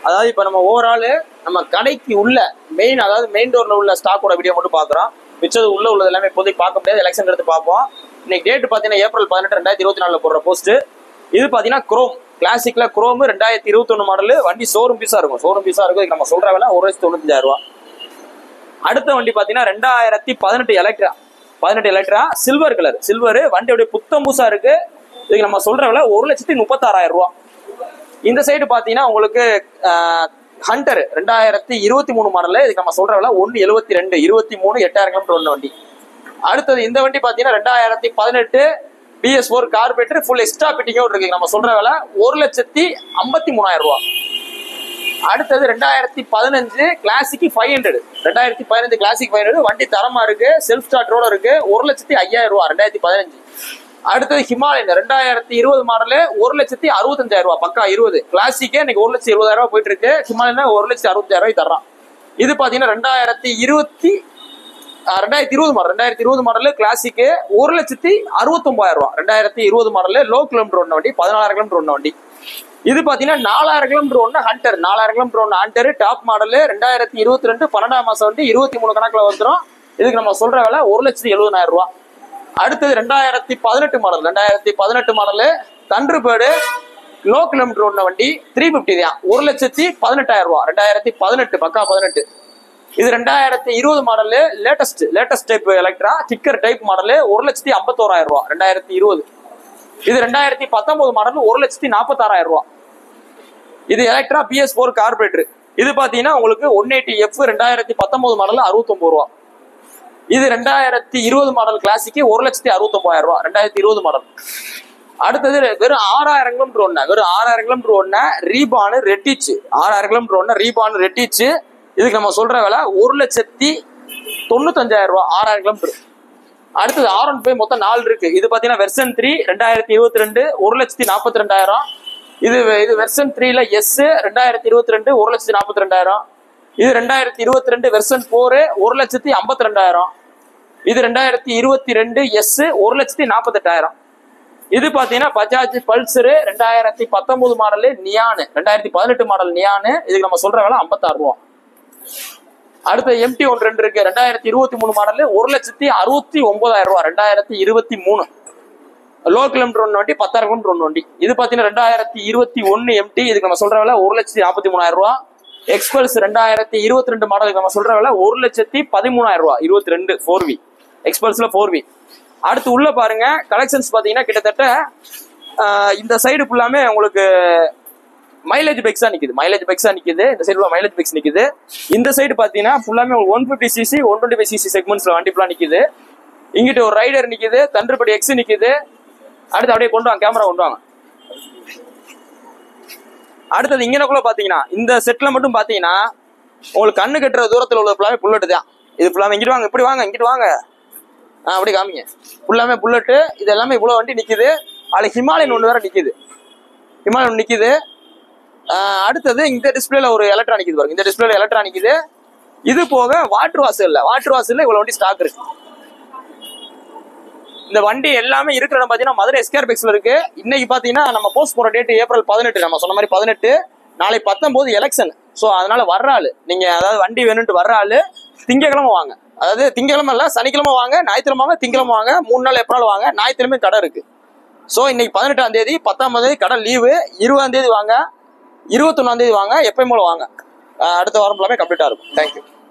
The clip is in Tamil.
அதாவது இப்போ நம்ம ஓவரால் நம்ம கடைக்கு உள்ள மெயின் அதாவது மெயின் டோர்ல உள்ள ஸ்டாக்கோட வீடியோ மட்டும் பார்க்குறோம் மிச்சது உள்ள உள்ளது எல்லாமே இப்போதைக்கு பார்க்க முடியாது எலெக்ஷன் எடுத்து பார்ப்போம் இன்னைக்கு டேட் பார்த்தீங்கன்னா ஏப்ரல் பதினெட்டு ரெண்டாயிரத்தி இருபத்தி நாலில் போடுற போஸ்ட் இது பார்த்தீங்கன்னா குரோம் கிளாசிக்ல குரோம் ரெண்டாயிரத்தி இருபத்தொன்னு மாடல் வண்டி ஷோரூம் பீஸா இருக்கும் ஷோரூம் பீஸா இருக்கும் இதுக்கு நம்ம சொல்ற விலை ஒரு லட்சத்தி தொண்ணூத்தஞ்சாயிரம் ரூபா அடுத்த வண்டி பார்த்தீங்கன்னா ரெண்டாயிரத்தி பதினெட்டு எலக்ட்ரா பதினெட்டு எலக்ட்ரா சில்வர் கலர் சில்வர் வண்டி அப்படியே புத்தம் புதுசா இருக்கு இதுக்கு நம்ம சொல்ற விலை ஒரு லட்சத்தி முப்பத்தாறாயிரம் ரூபா இந்த சைடு பார்த்தீங்கன்னா உங்களுக்கு ஹண்டர் ரெண்டாயிரத்தி இருபத்தி மூணு மாடல் இதுக்கு நம்ம சொல்ற விலை ஒன்று எழுபத்தி ரெண்டு இருபத்தி மூணு எட்டாயிரம் கிலோமீட்டர் ஒன்று வண்டி அடுத்தது இந்த வண்டி பார்த்தீங்கன்னா ரெண்டாயிரத்தி பதினெட்டு BS four carburetor full extra பிட்டிங்கோட இருக்கு நம்ம சொல்ற விலை ஒரு லட்சத்தி ஐம்பத்தி மூணாயிரம் ரூபா அடுத்தது ரெண்டாயிரத்தி பதினஞ்சு கிளாசிக் ஃபைவ் ஹண்ட்ரட் ரெண்டாயிரத்தி பதினஞ்சு கிளாசிக் ஃபைவ் ஹண்ட்ரட் வண்டி தரமா இருக்கு செல்ஃப் ஸ்டார்டரோட இருக்கு ஒரு லட்சத்தி ஐயாயிரம் ரூபா ரெண்டாயிரத்தி பதினஞ்சு அடுத்தது ஹிமாலயன் ரெண்டாயிரத்தி இருபது மாடலு ஒரு லட்சத்தி அறுபத்தஞ்சாயிரம் ரூபா பக்கா இருபது கிளாசிக்கே இன்னைக்கு ஒரு லட்சத்தி இருபதாயிரம் ரூபாய் போயிட்டு இருக்கு ஹிமாலயன் ஒரு லட்சத்தி அறுபத்தாயிரம் ரூபாய் தர்றான் இது பாத்தீங்கன்னா ரெண்டாயிரத்தி இருபத்தி ஆஹ் ரெண்டாயிரத்தி இருபது மாடல் ரெண்டாயிரத்தி இருபது மாடலு கிளாசிக்கு ஒரு லட்சத்தி அறுபத்தொம்பதாயிரம் ரூபா ரெண்டாயிரத்தி இருபது மாடலு லோ கிலோமீட்டர் ஒன்று வண்டி பதினாலாயிரம் கிலோமீட்டர் ஒன்று வண்டி இது பாத்தீங்கன்னா நாலாயிரம் கிலோமீட்டர் ஒன்று ஹண்டர் நாலாயிரம் கிலோமீட்டர் ஒன்று ஹண்டர் டாப் மாடலு ரெண்டாயிரத்தி இருபத்தி ரெண்டு பன்னெண்டாம் மாசம் வந்து இருபத்தி மூணு கணக்குல வந்துடும் இதுக்கு நம்ம சொல்ற விலை ஒரு லட்சத்தி எழுபதாயிரம் ரூபா அடுத்தது ரெண்டாயிரத்தி பதினெட்டு மாடல் ரெண்டாயிரத்தி பதினெட்டு மாடலு தண்டுபேடு லோ கிலோமீட்டர் ஒன்று வண்டி த்ரீ ஃபிஃப்டி தான் ஒரு லட்சத்தி பதினெட்டாயிரம் ரூபா ரெண்டாயிரத்தி பதினெட்டு பக்கா பதினெட்டு இது ரெண்டாயிரத்தி இருபது model latest latest type Electra kicker type model ஒரு லட்சத்தி ஐம்பத்தோராயிரம் ரூபா ரெண்டாயிரத்தி இருபது இது ரெண்டாயிரத்தி பத்தொன்பது மாடல் ஒரு லட்சத்தி நாற்பத்தாறாயிரம் ரூபா இது எலக்ட்ரா பிஎஸ் ஃபோர் கார்பரேட்டர் இது பாத்தீங்கன்னா உங்களுக்கு ஒன் எயிட்டி எஃப் ரெண்டாயிரத்தி பத்தொன்பது மாடல் அறுபத்தொன்பது ரூபா இது ரெண்டாயிரத்தி இருபது மாடல் கிளாசிக்கு ஒரு லட்சத்தி அறுபத்தொன்பதாயிரம் ரூபா ரெண்டாயிரத்தி இருபது மாடல் அடுத்தது வெறும் ஆறாயிரம் கிலோமீட்டர் ஒண்ணு வெறும் ஆறாயிரம் கிலோமீட்டர் ஒண்ணு ரீபானு ரெட்டிச்சு ஆறாயிரம் கிலோமீட்டர் ஒண்ணு ரீபானு ரெட்டிச்சு இதுக்கு நம்ம சொல்ற விலை ஒரு லட்சத்தி தொண்ணூத்தஞ்சாயிரம் ரூபா ஆறாயிரம் கிலோமீட்டர் அடுத்தது ஆர் ஒன் ஃபைவ் மொத்தம் நாலு இருக்கு இது பாத்தீங்கன்னா வெர்சன் த்ரீ ரெண்டாயிரத்தி இருபத்தி ரெண்டு ஒரு லட்சத்தி நாற்பத்தி ரெண்டாயிரம் இது இது வெர்சன் த்ரீல எஸ் ரெண்டாயிரத்தி இருபத்தி ரெண்டு ஒரு லட்சத்தி நாற்பத்தி ரெண்டாயிரம் இது ரெண்டாயிரத்தி இருபத்தி ரெண்டு வெர்சன் ஃபோரு ஒரு லட்சத்தி ஐம்பத்தி ரெண்டாயிரம் இது ரெண்டாயிரத்தி இருபத்தி ரெண்டு எஸ் ஒரு லட்சத்தி நாற்பத்தெட்டாயிரம் இது பாத்தீங்கன்னா பஜாஜ் பல்சரு ரெண்டாயிரத்தி பத்தொன்பது மாடலு நியானு ரெண்டாயிரத்தி பதினெட்டு மாடல் நியானு இதுக்கு நம்ம சொல்ற விலை ஐம்பத்தாறு ரூபா அடுத்து எம்டி ஒன்று ரெண்டு இருக்கு ரெண்டாயிரத்தி இருபத்தி மூணு மாடலு ஒரு லட்சத்தி அறுபத்தி ஒன்பதாயிரம் ரூபா ரெண்டாயிரத்தி இருபத்தி மூணு லோ கிலோமீட்டர் ஒன்று வண்டி பத்தாயிரம் கிலோமீட்டர் ஒன்று வண்டி இது பாத்தீங்கன்னா ரெண்டாயிரத்தி இருபத்தி ஒன்னு எம்டி இதுக்கு நம்ம சொல்ற விலை ஒரு லட்சத்தி நாற்பத்தி மூணாயிரம் ரூபா எக்ஸ்பல்ஸ் ரெண்டாயிரத்தி இருபத்தி ரெண்டு மாடலுக்கு நம்ம சொல்ற விலை ஒரு லட்சத்தி பதிமூணாயிரம் ரூபா இருபத்தி ரெண்டு ஃபோர் வி எக்ஸ்பல்ஸ்ல ஃபோர் வி அடுத்து உள்ள பாருங்க கலெக்ஷன்ஸ் பாத்தீங்கன்னா கிட்டத்தட்ட ஆஹ், இந்த சைடு ஃபுல்லாமே உங்களுக்கு மைலேஜ் பைக்ஸா நிக்குது மைலேஜ் பைக்ஸா நிக்குது இந்த சைடு மைலேஜ் பைக்ஸ் நிக்குது இந்த சைடு பாத்தீங்கன்னா ஃபுல்லாமே one fifty CC one twenty five CC செக்மெண்ட்ஸ்ல வண்டி ஃபுல்லா நிக்குது இங்கிட்ட ஒரு ரைடர் நிக்குது தண்டுபடி எக்ஸ் நிக்குது அடுத்து அப்படியே கொண்டு வாங்க கேமரா கொண்டு வாங்க அடுத்தது இங்கனக்குள்ள பாத்தீங்கன்னா இந்த செட்ல மட்டும் பாத்தீங்கன்னா உங்களுக்கு கண்ணு கட்டுற தூரத்துல உள்ள ஃபுல்லாமே புல்லட் தான் இது ஃபுல்லாமே இங்கிட்டு வாங்க இப்படி வாங்க இங்கிட்டு வாங்க ஆ அப்படி காமிங்க ஃபுல்லாமே புல்லட்டு இது எல்லாமே இவ்வளவு வண்டி நிக்குது அதுல ஹிமாலயன் ஒன்று வேற நிக்குது ஹிமாலயன் ஒன்று நிக்குது ஆ, அடுத்தது இந்த டிஸ்பிளேல ஒரு எலக்ட்ரா நிக்குது பாருங்க இந்த டிஸ்பிளேல எலக்ட்ரா நிக்குது இது போக வாட்டர் வாசல் இல்ல வாட்டர் வாசல்ல இவ்வளவு வண்டி ஸ்டாக் இருக்கு இந்த வண்டி எல்லாமே இருக்கிற இடம் பாத்தீங்கன்னா மதுரை எஸ்கேர் பெக்ஸ்ல இருக்கு இன்னைக்கு பாத்தீங்கன்னா நம்ம போஸ்ட் போற டேட் ஏப்ரல் பதினெட்டு நம்ம சொன்ன மாதிரி பதினெட்டு நாளைக்கு பத்தொன்பது எலெக்ஷன் ஸோ அதனால வர்ற ஆளு நீங்க அதாவது வண்டி வேணும்ட்டு வர்ற ஆளு திங்கக்கிழமை வாங்க அதாவது திங்கக்கிழமை இல்ல சனிக்கிழமை வாங்க ஞாயிற்றுக்கிழமை வாங்க திங்கக்கிழமை வாங்க மூணு நாள் எப்போ வாங்க ஞாயிற்றுக்கிழமை கடை இருக்கு ஸோ இன்னைக்கு பதினெட்டாம் தேதி பத்தாம் தேதி கடை லீவு இருபதாம் தேதி வாங்க இருபத்தொன்னாம் தேதி வாங்க எப்பயும் போல வாங்க அஹ் அடுத்த வாரம் ஃபுல்லாமே கம்ப்ளீட்டா இருக்கும் தேங்க்யூ